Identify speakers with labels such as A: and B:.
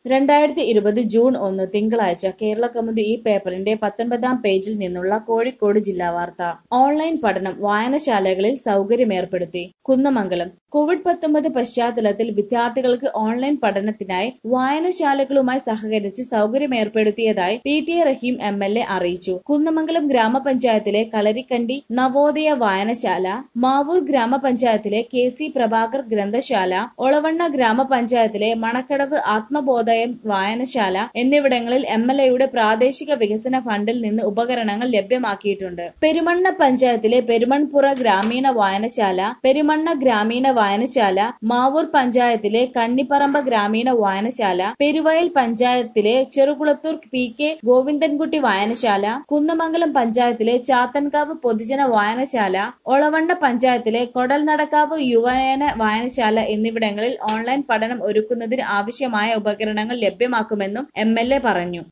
A: രണ്ടായിരത്തി ഇരുപത് ജൂൺ ഒന്ന് തിങ്കളാഴ്ച കേരള കൗമുദി ഈ പേപ്പറിന്റെ പത്തൊൻപതാം പേജിൽ നിന്നുള്ള കോഴിക്കോട് ജില്ലാ വാർത്ത ഓൺലൈൻ പഠനം വായനശാലകളിൽ സൗകര്യമേർപ്പെടുത്തി കുന്നമംഗലം കോവിഡ് പത്തൊമ്പത് പശ്ചാത്തലത്തിൽ വിദ്യാർത്ഥികൾക്ക് ഓൺലൈൻ പഠനത്തിനായി വായനശാലകളുമായി സഹകരിച്ച് സൗകര്യമേർപ്പെടുത്തിയതായി P T A Rahim M L A അറിയിച്ചു കുന്നമംഗലം ഗ്രാമപഞ്ചായത്തിലെ കളരിക്കണ്ടി നവോദയ വായനശാല മാവൂർ ഗ്രാമപഞ്ചായത്തിലെ കെ സി പ്രഭാകർ ഗ്രന്ഥശാല ഒളവണ്ണ ഗ്രാമപഞ്ചായത്തിലെ മണക്കടവ് ആത്മബോധയം വായനശാല എന്നിവിടങ്ങളിൽ എം എൽ എയുടെ പ്രാദേശിക വികസന ഫണ്ടിൽ നിന്ന് ഉപകരണങ്ങൾ ലഭ്യമാക്കിയിട്ടുണ്ട് പെരുമണ്ണ പഞ്ചായത്തിലെ പെരുമൺപുറ ഗ്രാമീണ വായനശാല പെരുമണ്ണ ഗ്രാമീണ വായനശാല മാവൂർ പഞ്ചായത്തിലെ കണ്ണിപ്പറമ്പ ഗ്രാമീണ വായനശാല പെരുവയൽ പഞ്ചായത്തിലെ ചെറുകുളത്തൂർ പി കെ ഗോവിന്ദൻകുട്ടി വായനശാല കുന്നമംഗലം പഞ്ചായത്തിലെ ചാത്തൻകാവ് പൊതുജന വായനശാല ഒളവണ്ണ പഞ്ചായത്തിലെ കൊടൽനടക്കാവ് യുവജന വായനശാല എന്നിവിടങ്ങളിൽ ഓൺലൈൻ പഠനം ഒരുക്കുന്നതിന് ആവശ്യമായ ഉപകരണങ്ങൾ ലഭ്യമാക്കുമെന്നും എം പറഞ്ഞു